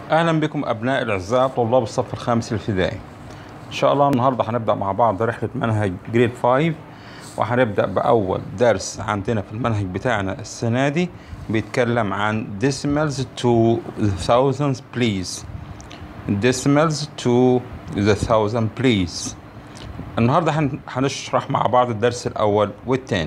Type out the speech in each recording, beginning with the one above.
اهلا بكم ابناء الاعزاء طلاب الصف الخامس الابتدائي ان شاء الله النهارده هنبدا مع بعض رحله منهج جريد 5 وهنبدا باول درس عندنا في المنهج بتاعنا السنه دي بيتكلم عن decimals to the thousands please decimals to the thousand please النهارده هن- هنشرح مع بعض الدرس الاول والثاني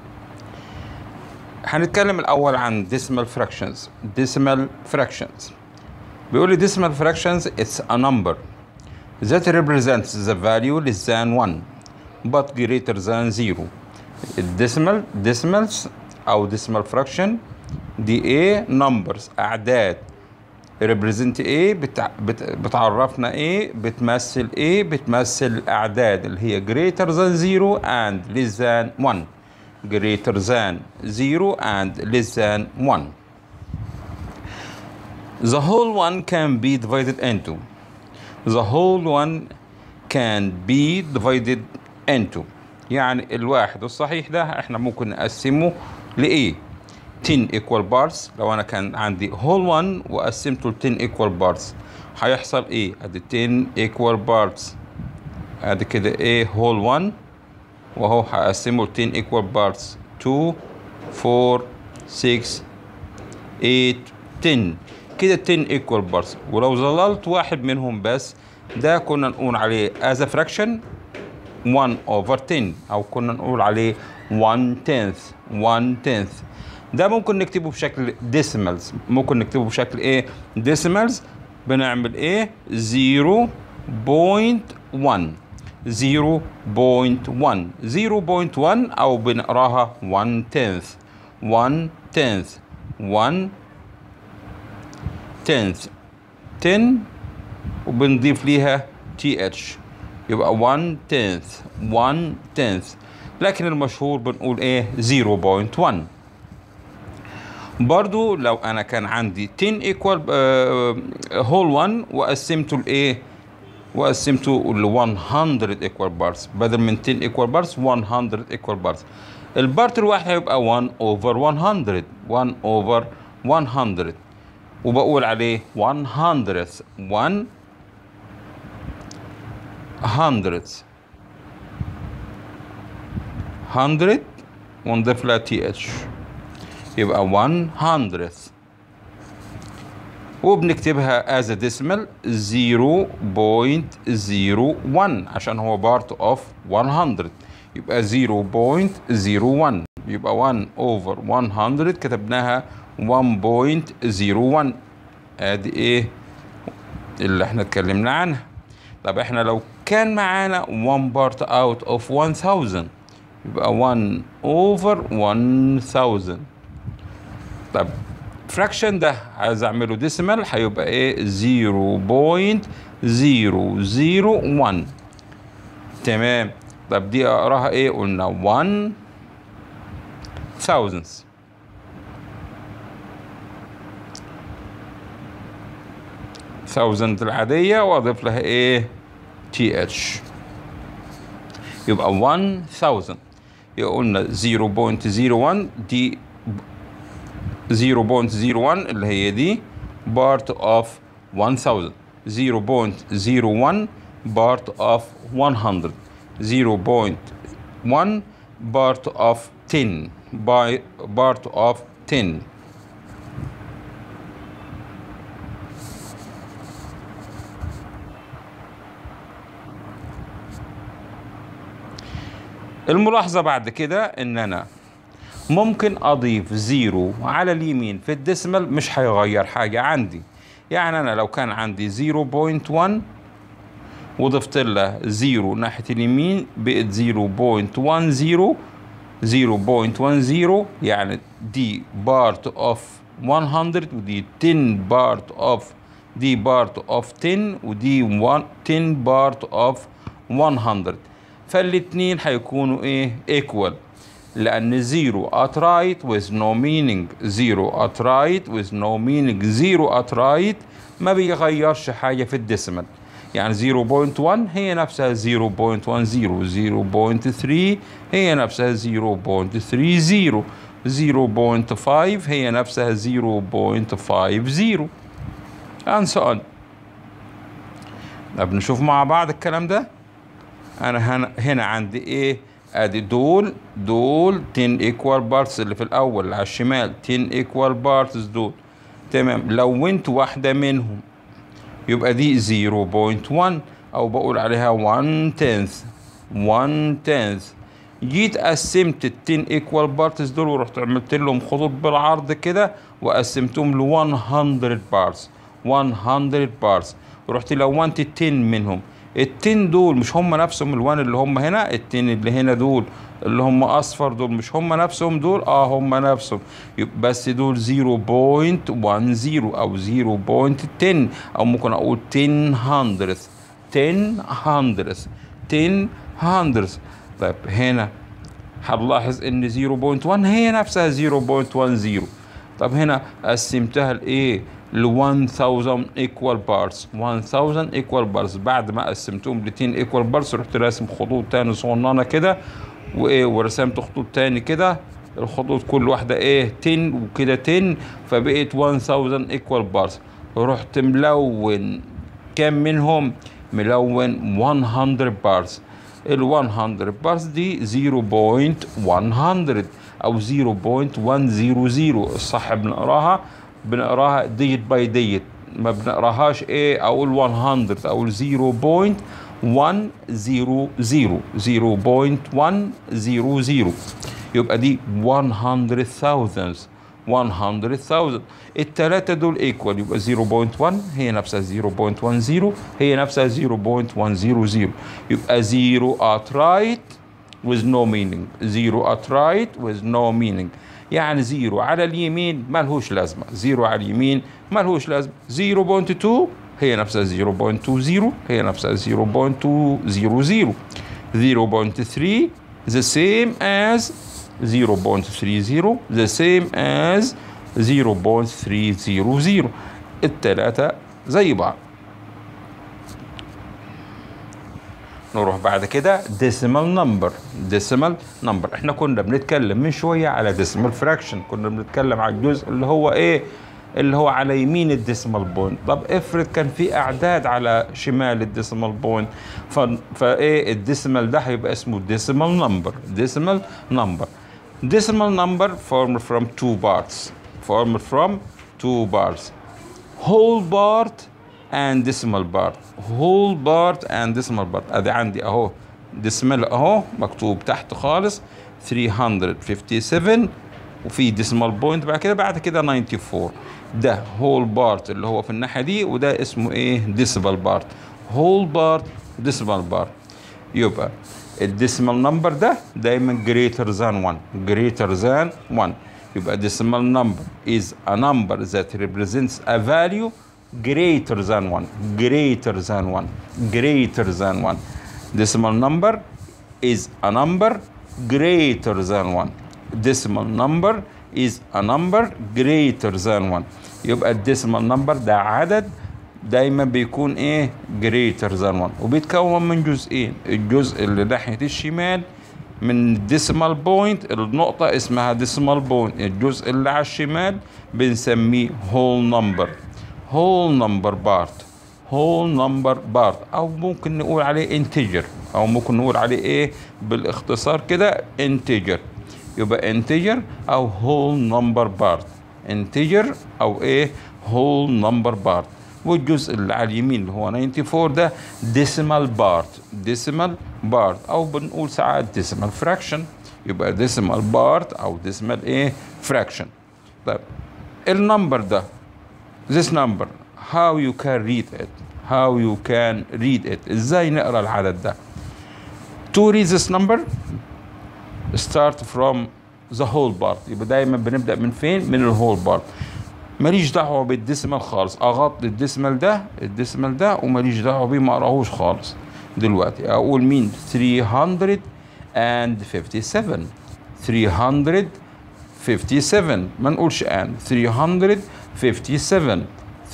هنتكلم الاول عن decimal fractions decimal fractions بيقول لي decimal fractions it's a number that represents the value less than 1 but greater than 0 الديسمال decimals او decimal fraction دي ايه numbers اعداد represent ايه بتع... بت... بتعرفنا ايه بتمثل ايه بتمثل الاعداد اللي هي greater than 0 and less than 1 greater than 0 and less than 1 The whole one can be divided into. The whole one can be divided into. يعني الواحد الصحيح ده احنا ممكن نقسمه لإيه؟ 10 equal parts لو أنا كان عندي whole one وقسمته ل 10 equal parts هيحصل إيه؟ أدي 10 equal parts أدي كده إيه whole one وهو هقسمه ل 10 equal parts 2 4 6 8 10 كده 10 equal parts ولو ظللت واحد منهم بس ده كنا نقول عليه as a fraction 1 over 10 او كنا نقول عليه 1 tenth 1 tenth ده ممكن نكتبه بشكل decimals ممكن نكتبه بشكل ايه decimals بنعمل ايه 0.1 0.1 0.1 او بنقراها 1 tenth 1 tenth 1 tenth 10 وبنضيف ليها th يبقى 1 tenth 1 tenth لكن المشهور بنقول ايه 0.1 برضو لو انا كان عندي 10 equal whole 1 وقسمته لايه وقسمته ل 100 equal parts بدل من 10 equal parts 100 equal parts البارت الواحد هيبقى 1 over 100 1 over 100 وبقول عليه 100 1 hundredths 100 ونضيف لها تي اتش يبقى 1 hundredth وبنكتبها as a decimal 0.01 عشان هو part of 100 يبقى 0.01 يبقى 1 over 100 كتبناها 1.01 ادي ايه اللي احنا اتكلمنا عنها طب احنا لو كان معانا 1 part out of 1000 يبقى 1 over 1000 طب فراكشن ده عايز اعمله ديسيمال هيبقى ايه 0.001 تمام طب دي اقراها ايه قلنا 1 thousands thousand العادية واضيف لها ايه تي اتش يبقى 1000 يبقى قلنا 0.01 دي 0.01 اللي هي دي part of 1000 0.01 part of 100 0.1 part of 10 by part of 10 الملاحظة بعد كده ان انا ممكن اضيف زيرو على اليمين في الديسمال مش هيغير حاجة عندي يعني انا لو كان عندي 0.1 وضفت لها زيرو ناحية اليمين بقت 0.10 0.10 يعني دي بارت اوف 100 ودي 10 بارت اوف دي بارت اوف 10 ودي 1 10 بارت اوف 100 فالاتنين هيكونوا ايه equal لان زيرو upright with no meaning زيرو upright with no meaning زيرو upright ما بيغيرش حاجة في الديسمال يعني 0.1 هي نفسها 0.10 0.3 هي نفسها 0.30 0.5 هي نفسها 0.50 and so on طب نشوف مع بعض الكلام ده انا هنا, هنا عندي ايه ادي دول دول 10 equal parts اللي في الاول اللي على الشمال 10 equal parts دول تمام لونت واحدة منهم يبقى دي 0.1 او بقول عليها 1 tenth 1 tenth جيت قسمت ال 10 equal parts دول ورحت عملت لهم خطوط بالعرض كده وقسمتهم ل 100 parts 100 parts ورحت لونت ال 10 منهم ال 10 دول مش هم نفسهم الوان اللي هم هنا ال 10 اللي هنا دول اللي هم اصفر دول مش هم نفسهم دول اه هم نفسهم يبقى بس دول 0.10 او 0.10 او ممكن اقول 10 hundredth 10 hundredth 10 hundredth طيب هنا هنلاحظ ان 0.1 هي نفسها 0.10 طب هنا قسمتها لايه ل 1000 equal parts 1000 equal parts بعد ما قسمتهم ل 10 equal parts رحت راسم خطوط تاني صغننه كده وايه ورسمت خطوط تاني كده الخطوط كل واحده ايه 10 وكده 10 فبقيت 1000 equal parts رحت ملون كام منهم ملون 100 parts ال 100 بارس دي 0.100 او 0.100 الصح بنقراها بنقراها ديت باي ديت ما بنقراهاش ايه او ال 100 او ال 0.100 0.100 يبقى دي 100,000 100,000 التلاتة دول ايكوال يبقى 0.1 هي نفسها 0.10 هي نفسها 0.100 يبقى 0 at right with no meaning 0 at right with no meaning يعني 0 على اليمين ملهوش لازمة 0 على اليمين ملهوش لازمة 0.2 هي نفسها 0.20 هي نفسها 0.200 0.3 the same as 0.30 the same as 0.300 التلاتة زي بعض نروح بعد كده decimal number decimal number احنا كنا بنتكلم من شوية على decimal fraction كنا بنتكلم على الجزء اللي هو ايه اللي هو على يمين الديسمال بوينت طب افرض كان في اعداد على شمال الديسمال بوينت فايه الديسمال ده هيبقى اسمه decimal number decimal number decimal number formed from two parts formed from two parts whole part and decimal part whole part and decimal part ادي عندي اهو decimal اهو مكتوب تحت خالص 357 وفي decimal point بعد كده بعد كده 94 ده whole part اللي هو في الناحيه دي وده اسمه ايه decimal part whole part decimal part يبقى الديسيمال نمبر ده دايما greater than 1 greater than 1 يبقى decimal number is a number that represents a value greater than 1 greater than 1 greater than 1 decimal number is a number greater than 1 decimal number is a number greater than 1 يبقى الديسيمال نمبر ده عدد دايما بيكون ايه greater than 1 وبيتكون من جزئين الجزء اللي ناحيه الشمال من الديسيمال بوينت النقطة اسمها ديسيمال بوينت الجزء اللي على الشمال بنسميه whole number whole number part whole number part او ممكن نقول عليه integer او ممكن نقول عليه ايه بالاختصار كده integer يبقى integer او whole number part integer او ايه whole number part والجزء اللي على اليمين اللي هو 94 ده decimal part decimal part او بنقول ساعات decimal fraction يبقى decimal part او decimal ايه fraction طيب النمبر ده this number how you can read it how you can read it ازاي نقرا العدد ده to read this number start from the whole part يبقى دايما بنبدا من فين من الهول بارت ماليش دعوه بالديسيمال خالص اغطي الديسيمال ده الديسيمال ده وماليش دعوه بيه ما اقراهوش خالص دلوقتي اقول مين 357 357 ما نقولش ان 357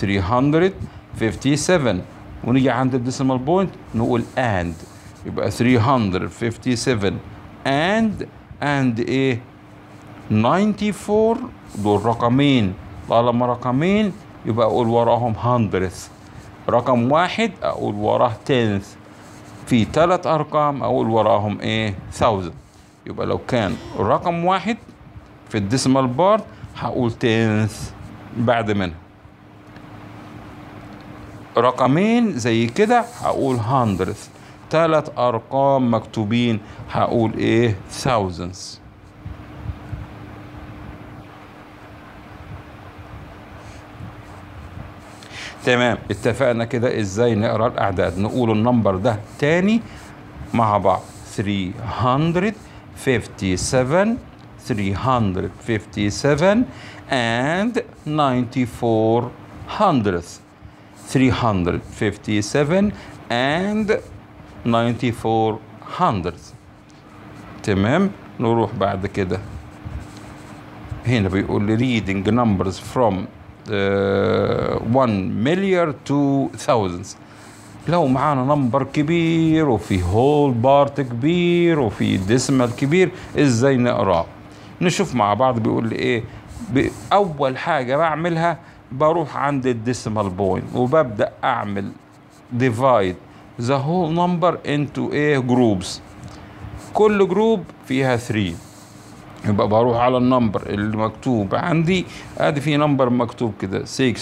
357 ونيجي عند الديسيمال بوينت نقول اند يبقى 357 اند اند ايه 94 دول رقمين طالما رقمين يبقى اقول وراهم hundredth رقم واحد اقول وراه tenth في ثلاث ارقام اقول وراهم ايه thousand يبقى لو كان رقم واحد في الديسمال بارت هقول tenth بعد منها رقمين زي كده هقول hundredth ثلاث ارقام مكتوبين هقول ايه thousands تمام اتفقنا كده ازاي نقرا الاعداد نقول النمبر ده تاني مع بعض 357 357 and 94 hundredths 357 and 94 hundredths تمام نروح بعد كده هنا بيقول لي reading numbers from uh, 1 مليار to thousands لو معانا نمبر كبير وفي هول بارت كبير وفي ديسمال كبير ازاي نقراه نشوف مع بعض بيقول لي ايه ب- اول حاجه بعملها بروح عند الديسمال بوينت وببدا اعمل ديفايد ذا هول نمبر انتو ايه جروبس كل جروب فيها 3 يبقى بروح على النمبر اللي مكتوب عندي ادي في نمبر مكتوب كده 6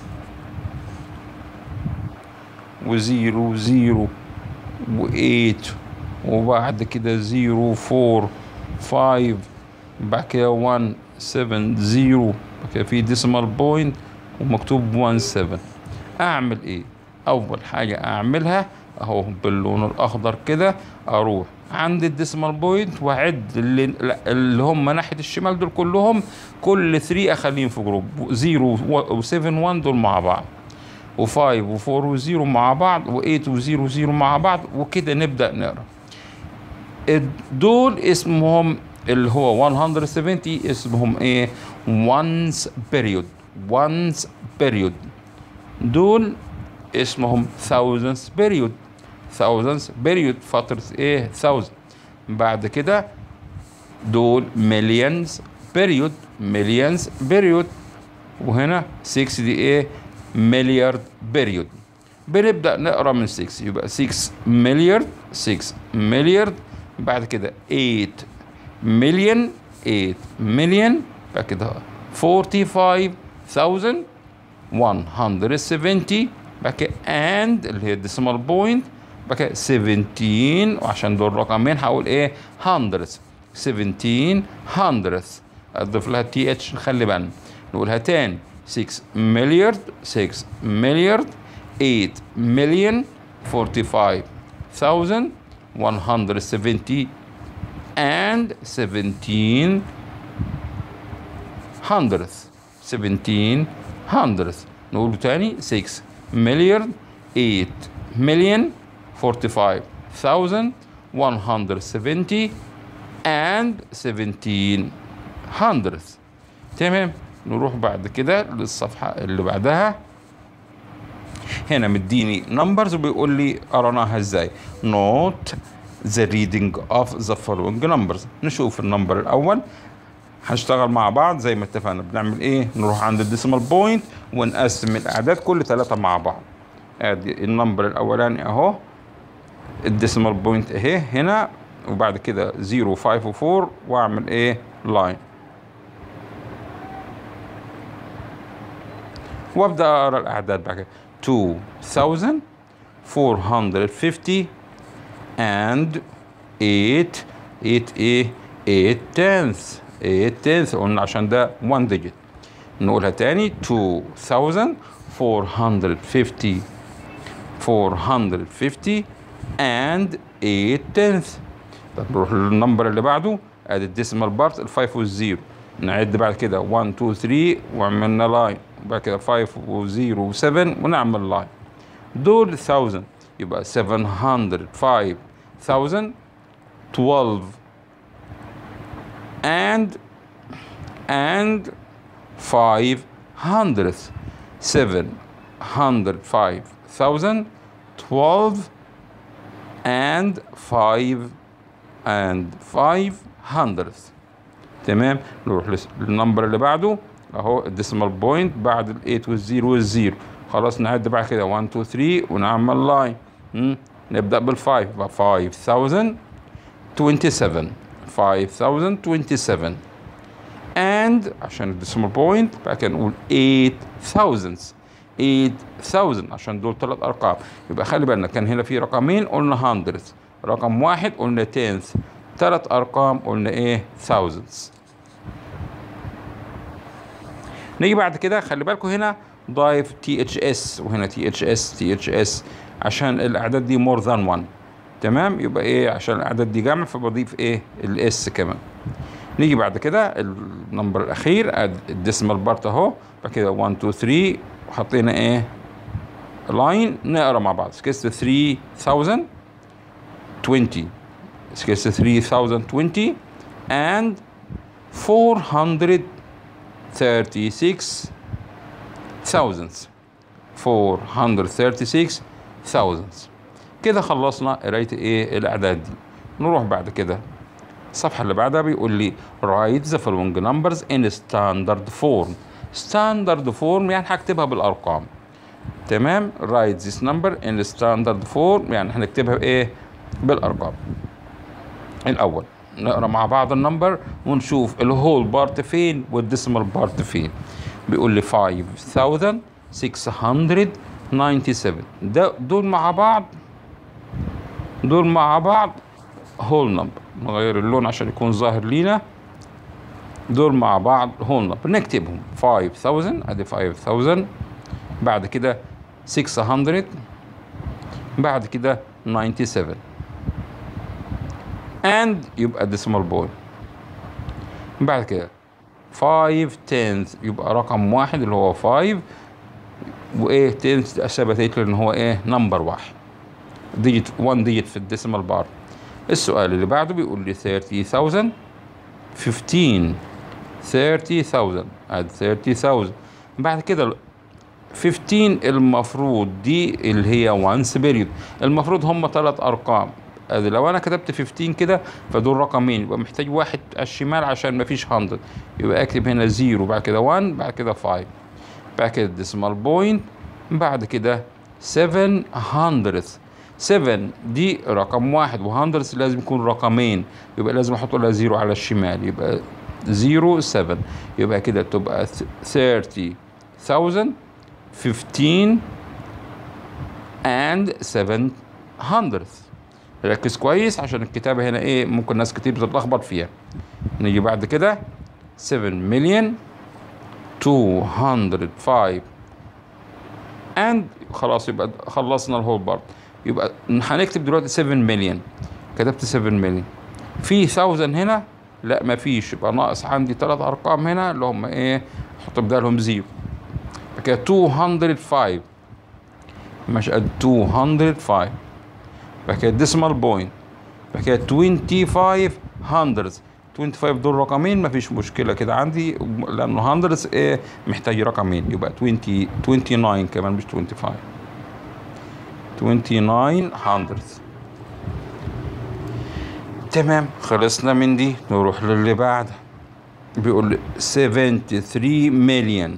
وزيرو وزيرو وايت وبعد كده زيرو فور فايف بعد كده 1 7 زيرو بعد كده في ديسمال بوينت ومكتوب 1 7 اعمل ايه اول حاجه اعملها اهو باللون الاخضر كده اروح عند الديسمال بوينت واعد اللي, اللي هم ناحيه الشمال دول كلهم كل 3 اخليهم في جروب 0 و7 1 دول مع بعض و5 و4 و0 مع بعض و8 و0 0 مع بعض وكده نبدا نقرا دول اسمهم اللي هو 170 اسمهم ايه once period once period دول اسمهم thousands period thousands period فترة ايه thousand بعد كده دول millions period millions period وهنا 6 دي ايه مليارد بيريود بنبدأ نقرا من 6 يبقى 6 مليارد 6 مليارد بعد كده 8 مليون 8 مليون بعد كده 45000 170 بعد كده and اللي هي الديسيمال بوينت بعد كده 17 وعشان دول رقمين هقول ايه 100 17 100 اضيف لها تي اتش نخلي بالنا نقولها تاني 6 مليارد 6 مليارد 8 مليون 45,000 170 and 17 hundredth 17 hundredth نقوله تاني 6 مليارد 8 مليون 45,000 170 and 17 hundredth تمام نروح بعد كده للصفحة اللي بعدها هنا مديني نمبرز وبيقول لي قرناها ازاي نوت the reading of the following numbers نشوف النمبر الاول هنشتغل مع بعض زي ما اتفقنا بنعمل ايه نروح عند الديسيمال بوينت ونقسم الاعداد كل ثلاثة مع بعض ادي النمبر الاولاني اهو الديسيمال بوينت اهي هنا وبعد كده 0 5 و4 واعمل ايه لاين وابدا اقرا الاعداد بعد كده 2450 and 8 8 ايه 8 tenths 8 tenths قلنا عشان ده 1 digit نقولها تاني 2450 450 and 8 tenths طب نروح للنمبر اللي بعده ادي الديسيمال بارت الفايف والزيرو نعد بعد كده 1 2 3 وعملنا لاين وبعد كده 5 و0 و7 ونعمل لاين دول 1000 يبقى 700 5000 12 and and 500 705,000 12 and 5 and 500 تمام نروح للنمبر اللي بعده اهو الديسمال بوينت بعد ال 8 والزيرو والزيرو خلاص نعد بعد كده 1 2 3 ونعمل لاين نبدا بال 5 يبقى 5027 5027 and عشان الديسمال بوينت بعد كده نقول 8000 8000 عشان دول ثلاث ارقام يبقى خلي بالنا كان هنا في رقمين قلنا hundreds رقم واحد قلنا tenth ثلاث ارقام قلنا ايه thousands نيجي بعد كده خلي بالكم هنا ضايف تي اتش اس وهنا تي اتش اس تي اتش اس عشان الاعداد دي مور ذان 1 تمام يبقى ايه عشان الاعداد دي جمع فبضيف ايه الاس كمان نيجي بعد كده النمبر الاخير الديسمال بارت اهو بعد كده 1 2 3 وحطينا ايه لاين نقرا مع بعض سكست 3000 20 سكست 3020 and 436 thousands 436 thousands كده خلصنا قرايه ايه الاعداد دي نروح بعد كده الصفحه اللي بعدها بيقول لي write the following numbers in standard form standard form يعني هكتبها بالارقام تمام write this number in standard form يعني هنكتبها بايه بالارقام الاول نقرا مع بعض النمبر ونشوف الهول بارت فين والديسمال بارت فين بيقول لي 5697 ده دول مع بعض دول مع بعض هول نمبر نغير اللون عشان يكون ظاهر لينا دول مع بعض هول نمبر نكتبهم 5000 ادي 5000 بعد كده 600 بعد كده 97 and يبقى decimal point بعد كده 5 tenths يبقى رقم واحد اللي هو 5 وايه tenths ثبتت ان هو ايه نمبر واحد ديجيت 1 ديجيت في الديسيمال بار السؤال اللي بعده بيقول لي 30000 15 30000 اد 30000 بعد كده 15 المفروض دي اللي هي وانس بيريود المفروض هم ثلاث ارقام ادي لو انا كتبت 15 كده فدول رقمين يبقى محتاج واحد على الشمال عشان مفيش 100 يبقى اكتب هنا 0 بعد كده 1 بعد كده 5 بعد كده ديسمال بوينت بعد كده 700 7 دي رقم واحد و100 لازم يكون رقمين يبقى لازم احط لها 0 على الشمال يبقى 0 7 يبقى كده تبقى 30000 15 and 700 ركز كويس عشان الكتابة هنا ايه ممكن ناس كتير بتتلخبط فيها نيجي بعد كده 7 مليون 205 and خلاص يبقى خلصنا الهول بارت يبقى هنكتب دلوقتي 7 مليون كتبت 7 مليون في 1000 هنا لا مفيش يبقى ناقص عندي ثلاث ارقام هنا اللي هم ايه احط بدالهم زيرو كده 205 مش قد 205 بعد كده ديسمال بوينت بعد كده 25 هندرز 25 دول رقمين مفيش مشكلة كده عندي لأنه هندرز إيه محتاج رقمين يبقى 20 29 كمان مش 25 29 هندرز تمام خلصنا من دي نروح للي بعد بيقول لي 73 مليون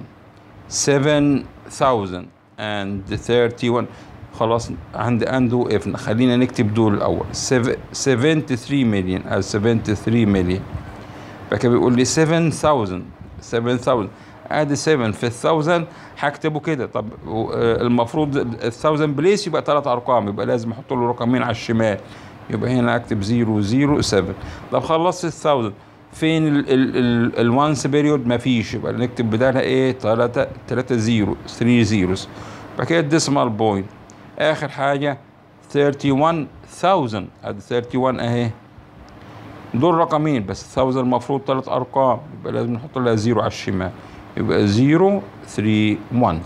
7000 and 31 خلاص عند اند وقفنا خلينا نكتب دول الاول 73 مليون او 73 مليون بعد كده بيقول لي 7000 7000 ادي 7 في ال 1000 هكتبه كده طب المفروض ال 1000 بليس يبقى ثلاث ارقام يبقى لازم احط له رقمين على الشمال يبقى هنا اكتب 007 طب خلصت ال 1000 فين الوانس بيريود مفيش يبقى نكتب بدالها ايه 3 3 0 3 زيروز بعد كده الديسمال بوينت اخر حاجه 31000 ادي 31 اهي دول رقمين بس 1000 المفروض ثلاث ارقام يبقى لازم نحط لها زيرو على الشمال يبقى 0 3 1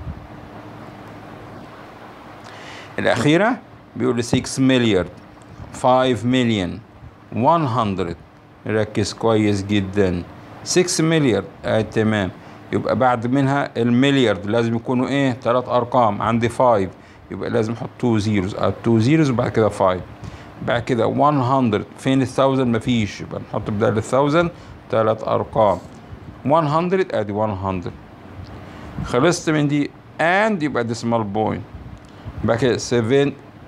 الاخيره بيقول لي 6 مليار 5 مليون 100 ركز كويس جدا 6 مليار اه تمام يبقى بعد منها المليارد لازم يكونوا ايه ثلاث ارقام عندي 5 يبقى لازم احط 2 زيروز 2 زيروز وبعد كده 5 بعد كده 100 فين ال 1000 مفيش يبقى نحط بدل ال 1000 ثلاث ارقام 100 ادي 100 خلصت من دي and يبقى decimal point بعد كده 7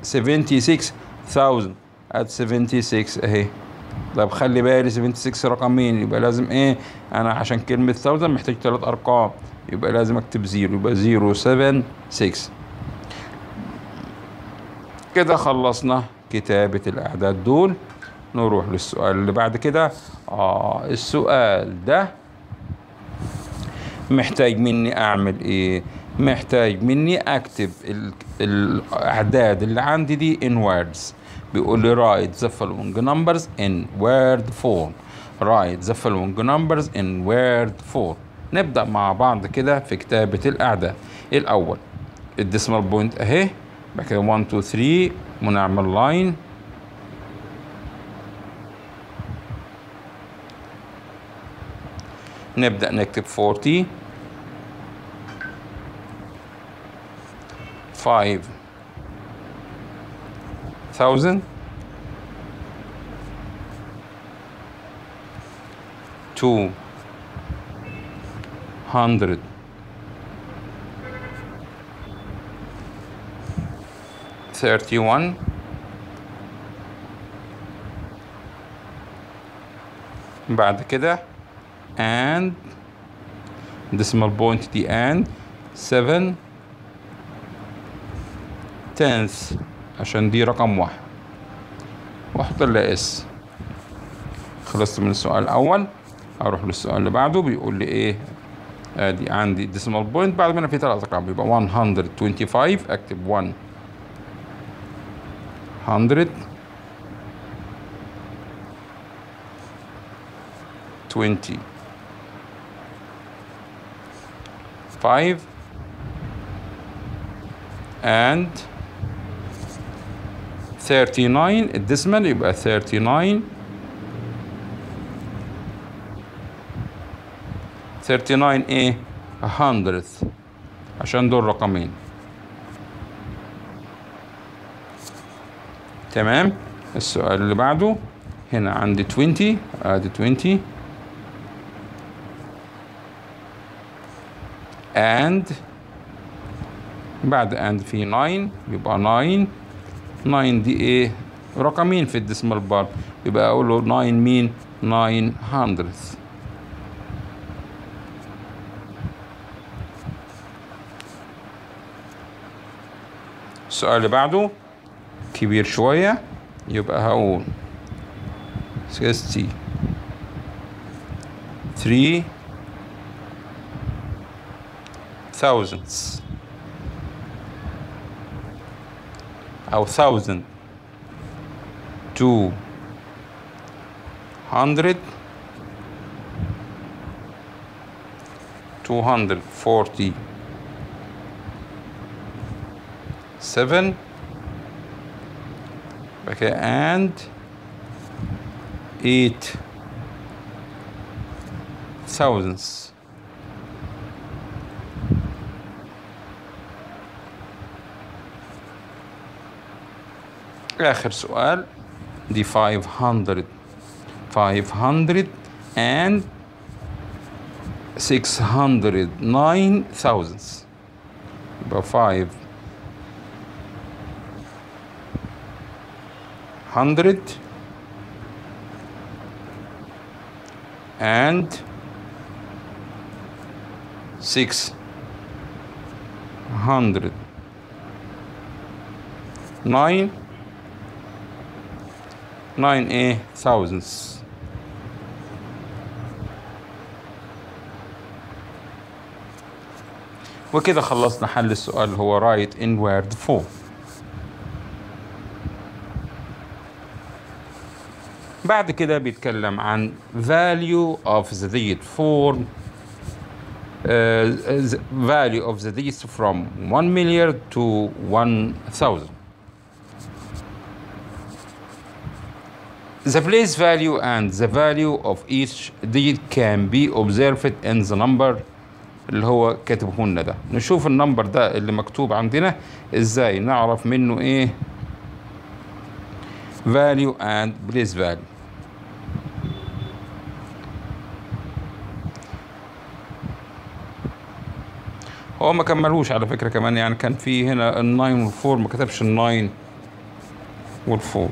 76000 اد 76 اهي طب خلي بالي 76 رقمين يبقى لازم ايه انا عشان كلمة 1000 محتاج ثلاث ارقام يبقى لازم اكتب زيرو يبقى 076 كده خلصنا كتابة الاعداد دول نروح للسؤال اللي بعد كده اه السؤال ده محتاج مني اعمل ايه محتاج مني اكتب ال- الاعداد اللي عندي دي in words بيقول لي write the following numbers in word form write the following numbers in word form نبدأ مع بعض كده في كتابة الأعداد الأول الديسمال بوينت أهي بعد كده 1 2 3 ونعمل لاين نبدأ نكتب 40 5 thousand two hundred thirty one بعد كده and decimal point دي and seven tenths عشان دي رقم واحد واحط لها اس خلصت من السؤال الاول اروح للسؤال اللي بعده بيقول لي ايه ادي عندي ديسيمال بوينت بعد منها في ثلاث ارقام يبقى 125 اكتب 1 100 20 5 and 39 الديسمال يبقى 39 39 ايه 100 عشان دول رقمين تمام السؤال اللي بعده هنا عندي 20 ادي 20 and بعد and في 9 يبقى 9 9 دي ايه رقمين في الديسمال بار يبقى اقول له 9 مين 900 السؤال اللي بعده كبير شوية يبقى هقول 60 3 thousands أو thousand two hundred two hundred forty seven okay and eight thousands آخر سؤال دي 500 500 and 609 thousands يبقى 5 hundred and six hundred nine nine a thousands وكده خلصنا حل السؤال اللي هو write in word form بعد كده بيتكلم عن value of the digit form uh, the value of the digits from 1 million to 1000 The place value and the value of each digit can be observed in the number اللي هو كاتبه لنا ده نشوف النمبر ده اللي مكتوب عندنا ازاي نعرف منه ايه value and place value هو ما كملوش على فكرة كمان يعني كان في هنا الناين والفور ما كتبش الناين والفور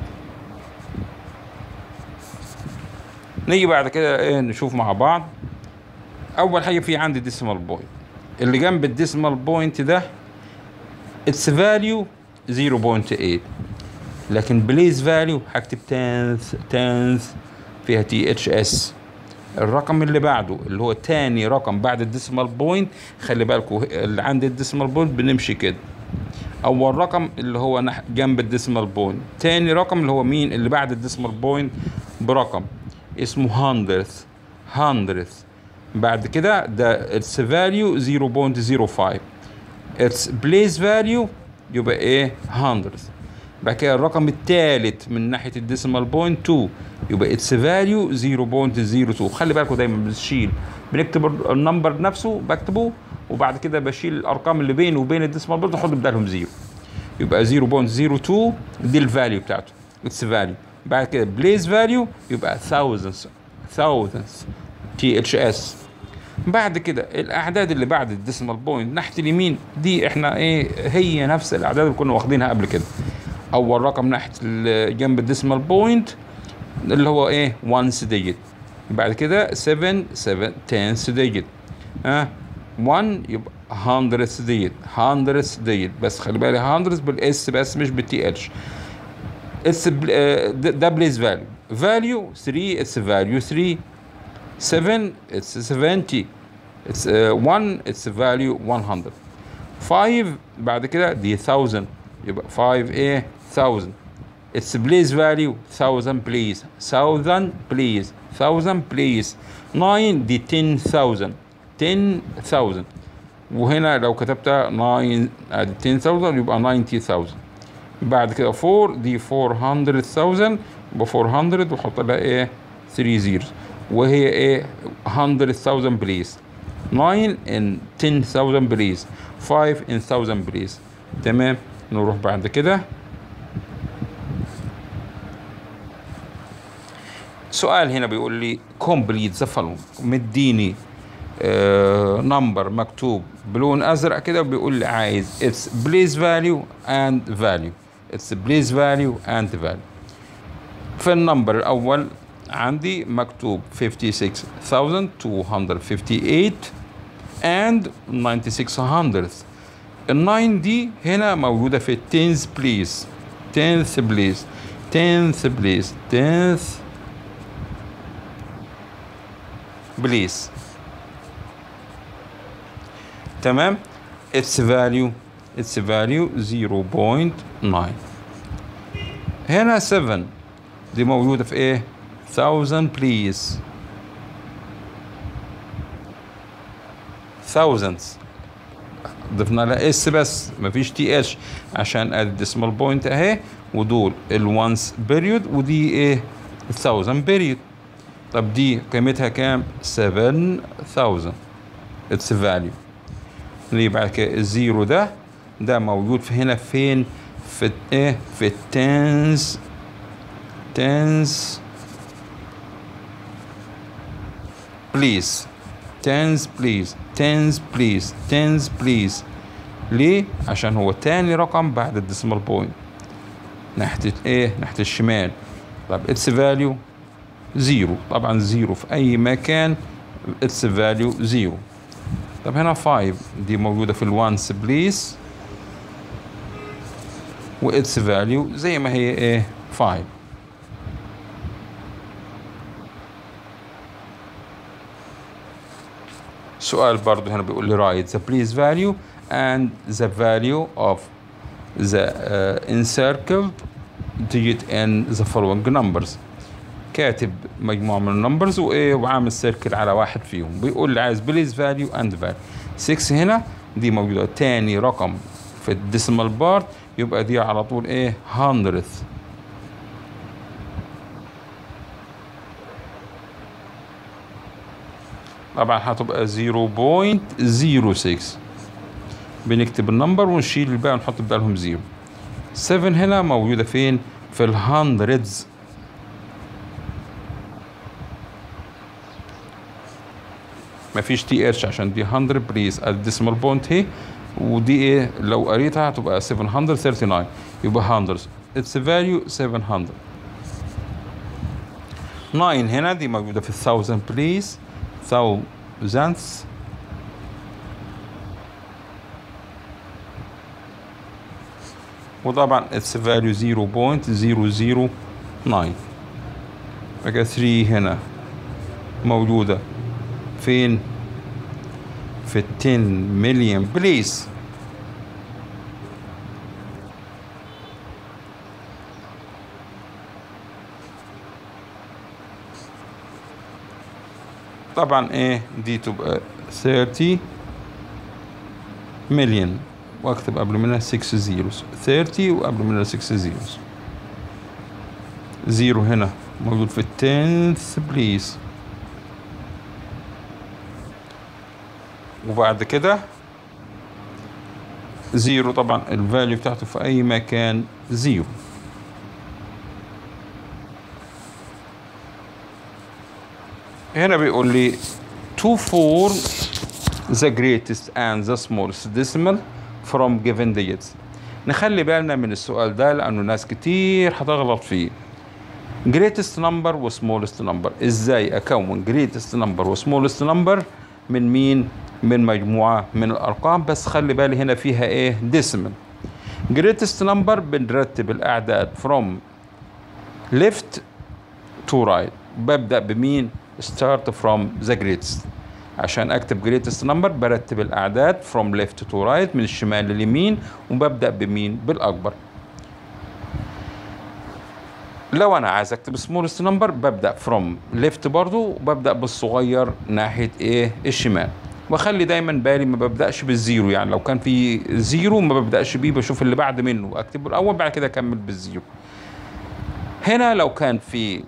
نيجي بعد كده ايه نشوف مع بعض اول حاجه في عندي ديسيمال بوينت اللي جنب الديسيمال بوينت ده اتس فاليو 0.8 لكن بليز فاليو هكتب تنث تنث فيها تي اتش اس الرقم اللي بعده اللي هو تاني رقم بعد الديسيمال بوينت خلي بالكوا اللي عند الديسيمال بوينت بنمشي كده اول رقم اللي هو نح جنب الديسيمال بوينت تاني رقم اللي هو مين اللي بعد الديسيمال بوينت برقم اسمه هندرث هندرث بعد كده ده اتس فاليو 0.05 اتس بليس فاليو يبقى ايه هندرث بعد كده الرقم الثالث من ناحيه الديسيمال بوينت 2 يبقى اتس فاليو 0.02 خلي بالكم دايما بنشيل بنكتب النمبر نفسه بكتبه وبعد كده بشيل الارقام اللي بينه وبين الديسيمال بوينت احط بدالهم زيرو يبقى 0.02 دي الفاليو بتاعته اتس فاليو بعد كده بليز فاليو يبقى thousands thousands تي اتش اس بعد كده الاعداد اللي بعد الديسيمال بوينت ناحيه اليمين دي احنا ايه هي نفس الاعداد اللي كنا واخدينها قبل كده اول رقم ناحيه ال- جنب الديسيمال بوينت اللي هو ايه 1 ديجيت بعد كده 7 7 10 ديجيت ها 1 يبقى 100 ديجيت 100 ديجيت بس خلي بالك 100 بالاس بس مش بالتي اتش اتس ده بليز فاليو فاليو 3 اتس فاليو 3 7 اتس 70 اتس 1 اتس فاليو 100 5 بعد كده دي 1000 يبقى 5 ايه 1000 اتس بليز فاليو 1000 بليز 1000 بليز 1000 بليز 9 دي 10000 10000 وهنا لو كتبتها 9 ادي 10000 يبقى 90000 بعد كده 4 دي 400000 يبقى 400 وحط لها ايه 3 زيروز وهي ايه 100000 بليز 9 ان 10000 بليز 5 ان 1000 بليز تمام نروح بعد كده سؤال هنا بيقول لي كومبليت ذا فولوينج مديني نمبر مكتوب بلون ازرق كده بيقول لي عايز اتس بليز فاليو اند فاليو اتس بليز فاليو اند فاليو في النمبر الاول عندي مكتوب 56258 and 9600 الناين دي هنا موجودة في التنز بليز تنث بليز تنث بليز تنث بليز تمام its value its value 0.9 هنا 7 دي موجودة في ايه 1000 please thousands ضفنا لها اس بس مفيش تي اتش عشان ادي الديسمال بوينت اهي ودول الوانس بيريود ودي ايه 1000 بيريود طب دي قيمتها كام 7000 اتس فاليو ليه بعد كده الزيرو ده ده موجود في هنا فين في ايه في التنز تنز بليز تنز بليز تنز بليز تنز بليز ليه عشان هو تاني رقم بعد الديسمال بوينت ناحية ايه ناحية الشمال طب اتس فاليو زيرو طبعا زيرو في اي مكان اتس فاليو زيرو طب هنا 5 دي موجودة في الوانس بليز واتس فاليو زي ما هي ايه 5 سؤال برضه هنا بيقول لي write the please value and the value of the uh, encircled digit in the following numbers كاتب مجموعة من النمبرز وايه وعامل سيركل على واحد فيهم بيقول لي عايز بليز فاليو اند فاليو 6 هنا دي موجودة تاني رقم في الديسمال بارت يبقى دي على طول ايه 100 طبعا هتبقى 0.06 بنكتب النمبر ونشيل الباقي ونحط بدالهم زيرو 7 هنا موجودة فين في الهندردز مفيش تي اتش عشان دي 100 بليز الديسمال بوينت هي ودي ايه لو قريتها هتبقى 739 يبقى 100 اتس فاليو 700 9 هنا دي موجودة في الثاوزند بليز thousands وطبعا اتس فاليو 0.009 بقى 3 هنا موجودة فين في ال 10 مليون بليز طبعا ايه دي تبقى 30 مليون واكتب قبل منها 6 زيروز 30 وقبل منها 6 زيروز زيرو هنا موجود في التنث بليز وبعد كده زيرو طبعا الفاليو بتاعته في اي مكان زيرو هنا بيقول لي to form the greatest and the smallest decimal from given digits نخلي بالنا من السؤال ده لأنه ناس كتير هتغلط فيه greatest number و smallest number ازاي اكون greatest number و smallest number من مين من مجموعة من الارقام بس خلي بالي هنا فيها ايه decimal greatest number بنرتب الاعداد from left to right ببدأ بمين start from the greatest عشان اكتب greatest number برتب الاعداد from left to right من الشمال لليمين وببدأ بمين بالاكبر لو انا عايز اكتب smallest number ببدأ from left برضو وببدأ بالصغير ناحية ايه الشمال واخلي دايما بالي ما ببدأش بالزيرو يعني لو كان في زيرو ما ببدأش بيه بشوف اللي بعد منه واكتبه الاول بعد كده اكمل بالزيرو هنا لو كان في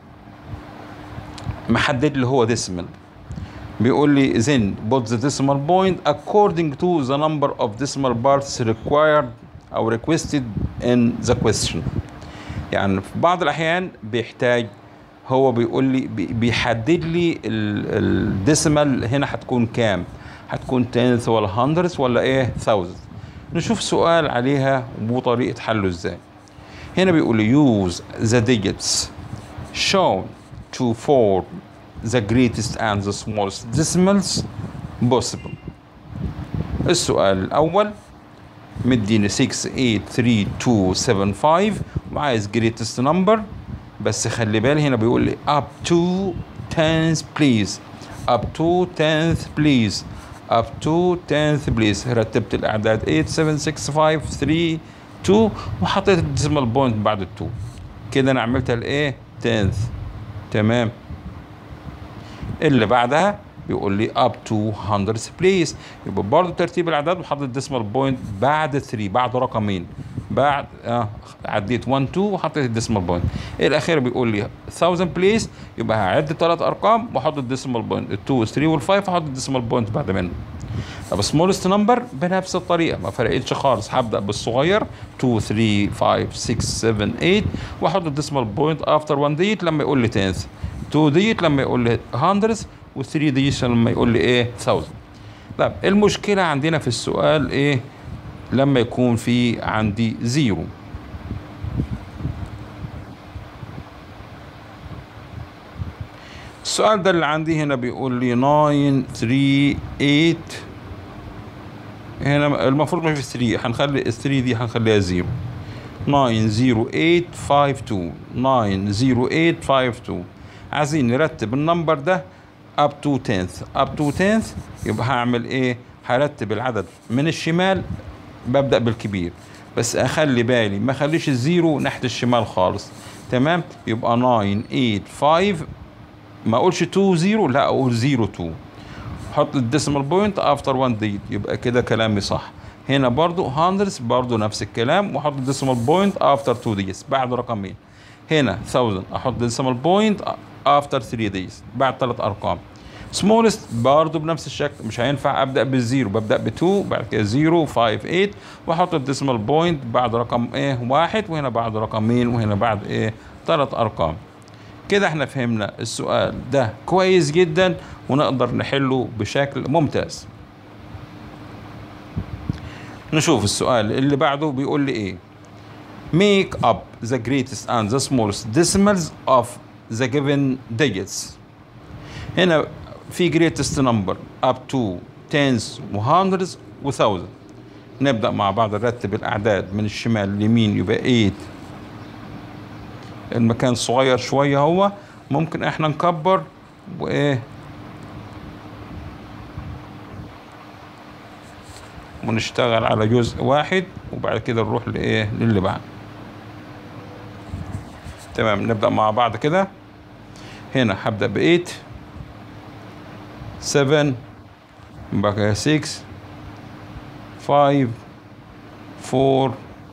محدد لي هو decimal بيقول لي then put the decimal point according to the number of decimal parts required أو requested in the question يعني في بعض الأحيان بيحتاج هو بيقول لي بي- بيحدد لي الديسيمال هنا هتكون كام هتكون tenth ولا hundredth ولا ايه thousand نشوف سؤال عليها وطريقة حله ازاي هنا بيقول لي use the digits shown to form the greatest and the smallest decimals possible السؤال الأول مديني 6 8 3 2 7 5 وعايز greatest number بس خلي بالي هنا بيقول لي up to tenth please up to tenth please up to tenth please رتبت الأعداد 8 7 6 5 3 2 وحطيت الديسيمال بوينت بعد ال 2 كده أنا عملتها الإيه tenth تمام اللي بعدها بيقول لي up to 100 place يبقى برضه ترتيب الاعداد وحاطط الديسمال بوينت بعد 3 بعد رقمين بعد اه عديت 1 2 وحطيت الديسمال بوينت الاخير بيقول لي 1000 بليس يبقى هعد ثلاث ارقام واحط الديسمال بوينت ال 2 3 وال 5 احط الديسمال بوينت بعد منه طب سمولست نمبر بنفس الطريقه ما فرقتش خالص هبدا بالصغير 2 3 5 6 7 8 واحط الديسمال بوينت افتر 1 ديت لما يقول لي 10 2 ديت لما يقول لي 100 و3 ديت لما يقول لي ايه 1000 طب المشكله عندنا في السؤال ايه لما يكون في عندي زيرو السؤال ده اللي عندي هنا بيقول لي 9 3 8 هنا المفروض ما في 3 هنخلي ال 3 دي هنخليها 0 90852 90852 عايزين نرتب النمبر ده up to 10th up to 10th يبقى هعمل ايه هرتب العدد من الشمال ببدأ بالكبير بس اخلي بالي ما اخليش الزيرو ناحية الشمال خالص تمام يبقى 985 ما اقولش 2 0 لا اقول 0 2 حط الديسيمال بوينت افتر 1 ديت يبقى كده كلامي صح هنا برضو 100 برضو نفس الكلام واحط الديسيمال بوينت افتر 2 ديز بعد رقمين هنا 1000 احط الديسيمال بوينت افتر 3 ديز بعد ثلاث ارقام سمولست برضه بنفس الشكل مش هينفع ابدا بالزيرو ببدا ب 2 بعد كده 0 5 8 واحط الديسيمال بوينت بعد رقم ايه واحد وهنا بعد رقمين وهنا بعد ايه ثلاث ارقام كده احنا فهمنا السؤال ده كويس جدا ونقدر نحله بشكل ممتاز نشوف السؤال اللي بعده بيقول لي ايه make up the greatest and the smallest decimals of the given digits هنا في greatest number up to tens و hundreds و thousand نبدأ مع بعض نرتب الأعداد من الشمال لليمين يبقى 8 المكان صغير شوية هو ممكن احنا نكبر وايه ونشتغل على جزء واحد وبعد كده نروح لايه للي بعد تمام نبدأ مع بعض كده هنا هبدأ ب 8 7 بعد كده 6 5 4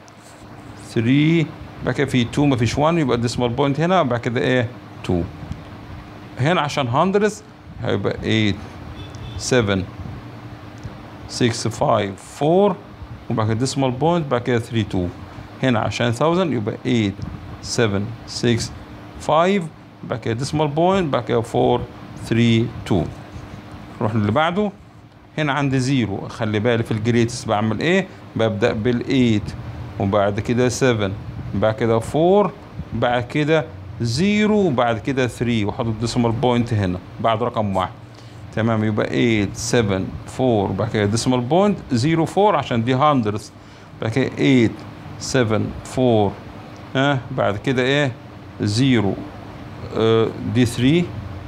3 بعد كده في 2 مفيش 1 يبقى الديسمال بوينت هنا بعد كده ايه 2 هنا عشان هندرس هيبقى 8 7 6 5 4 وبعد كده ديسمال بوينت بعد كده 3 2 هنا عشان 1000 يبقى 8 7 6 5 بعد كده ديسمال بوينت بعد كده 4 3 2 نروح للي بعده هنا عندي زيرو خلي بالي في الجريتس بعمل ايه ببدأ بال 8 وبعد كده 7 بعد كده 4 بعد كده 0 وبعد كده 3 واحط الديسمال بوينت هنا بعد رقم واحد تمام يبقى 8 7 4 بعد كده ديسمال بوينت 0 4 عشان دي هندرس بعد كده 8 7 4 ها بعد كده ايه 0 آه دي 3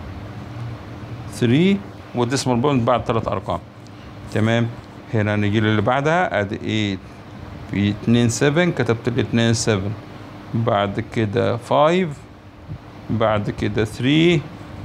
3 والديسمال بوينت بعد ثلاث ارقام تمام هنا نيجي للي بعدها ادي 8 في 2 7 كتبت لي 2 7 بعد كده 5 بعد كده 3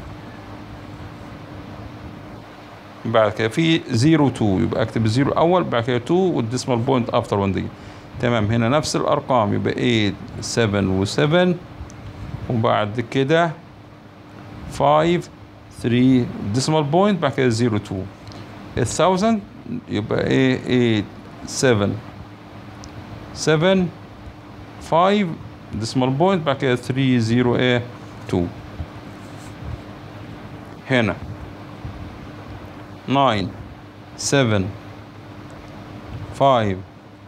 بعد كده في 0 2 يبقى اكتب الزيرو الاول بعد كده 2 والديسمال بوينت افتر 1 دي تمام هنا نفس الارقام يبقى 8 7 و7 وبعد كده 5 3 ديسمال بوينت بعد كده 0 2 ال 1000 يبقى ايه 8 7 7 5 ديسمال بوينت بعد كده 3 0 ايه 2 هنا 9 7 5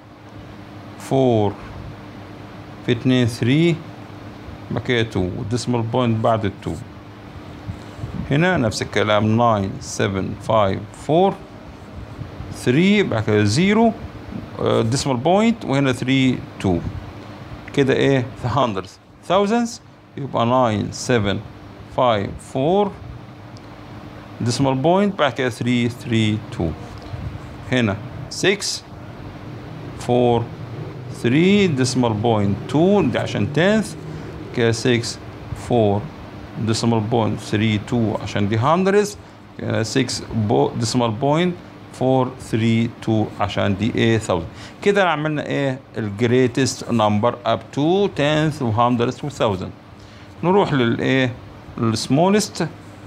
4 في 2 3 بعد كده 2 والديسمال بوينت بعد ال 2 هنا نفس الكلام 9 7 5 4 3 بعد كده 0 ديسمال بوينت وهنا 3 2 كده ايه hundreds thousands يبقى 9 7 5 4 ديسمال بوينت بعد كده 3 3 2 هنا 6 4 3 ديسمال بوينت 2 دي عشان 10th كده 6 4 ديسمال بوينت 3 2 عشان دي hundreds كده 6 ديسمال بوينت 4 3 2 عشان دي ايه 1000 كده عملنا ايه الجريتست نمبر اب تو 10th و 100 و 1000 نروح للايه السمولست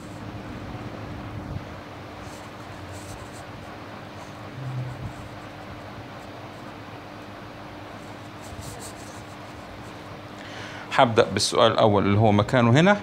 هبدأ بالسؤال الأول اللي هو مكانه هنا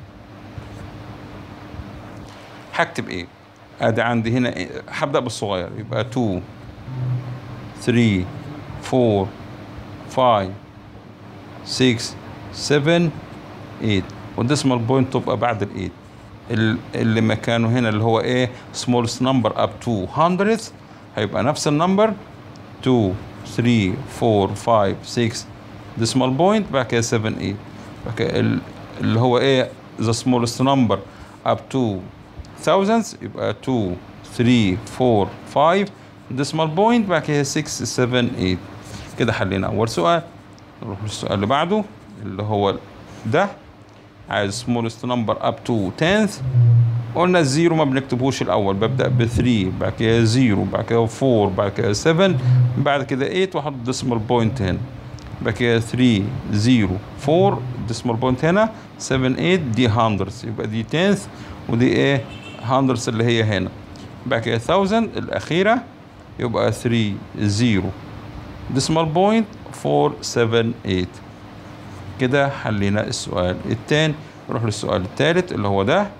هكتب إيه؟ ادي عندي هنا إيه؟ هبدا بالصغير يبقى 2 3 4 5 6 7 8 والديسمال بوينت تبقى بعد ال 8 اللي مكانه هنا اللي هو ايه smallest number up to 100 هيبقى نفس النمبر 2 3 4 5 6 decimal point بعد كده 7 8 بعد كده اللي هو ايه the smallest number up to thousands يبقى 2 3 4 5 decimal point بعد كده 6 7 8 كده حلينا اول سؤال نروح للسؤال اللي بعده اللي هو ده عايز smallest number up to 10th قلنا الزيرو ما بنكتبوش الاول ببدا ب 3 بعد كده 0 بعد كده 4 بعد كده 7 بعد كده 8 واحط decimal point هنا بعد كده 3 0 4 decimal point هنا 7 8 دي hundreds يبقى دي 10th ودي ايه hundreds اللي هي هنا بعد كده 1000 الأخيرة يبقى 3 0 decimal point 4 7 8 كده حلينا السؤال التاني نروح للسؤال الثالث اللي هو ده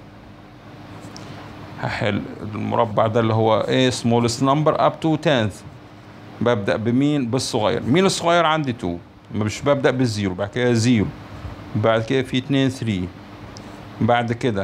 هحل المربع ده اللي هو ايه smallest number up to tenth ببدأ بمين بالصغير مين الصغير عندي 2 مش ببدأ بالزيرو بعد كده زيرو بعد كده في 2 3 بعد كده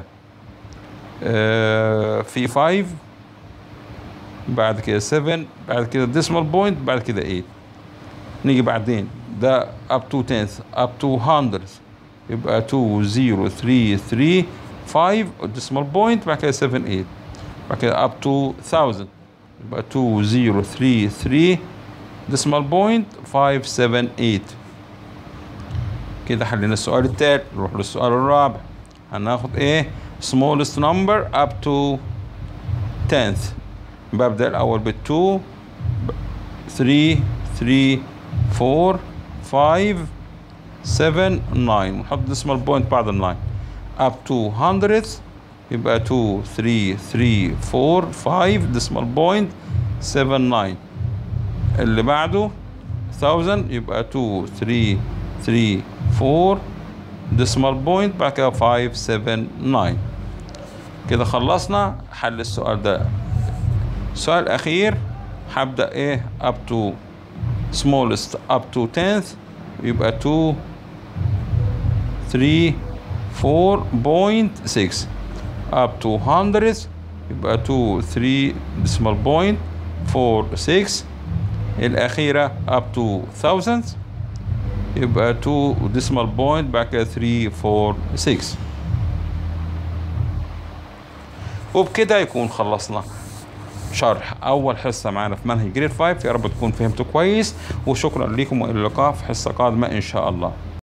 آه في 5 بعد كده 7 بعد كده decimal point بعد كده 8 نيجي بعدين ده up to tenth up to hundreds يبقى 2 0 3 3 5 decimal point بعد كده 7 8 بعد كده up to 1000 يبقى 2 0 3 3 decimal point 5 7 8 كده حلينا السؤال التالت نروح للسؤال الرابع هناخد ايه smallest number up to tenth ببدأ الأول بال 2 3 3 4 5 7 9 نحط decimal point بعد ال 9 up to hundredth يبقى 2 3 3 4 5 decimal point 7 9 اللي بعده 1000 يبقى 2 3 3 4 decimal point بعد كده 5 7 9 كده خلصنا حل السؤال ده السؤال الأخير هبدأ إيه up to smallest up to tenth يبقى 2 3 4.6 up to hundredth يبقى 2 3 decimal point 4 6 الأخيرة up to thousandth يبقى 2 decimal point بعد كده 3 4 6 وبكده يكون خلصنا شرح اول حصه معانا في منهج جريد 5 يا رب تكون فهمتوا كويس وشكرا لكم والى اللقاء في حصه قادمه ان شاء الله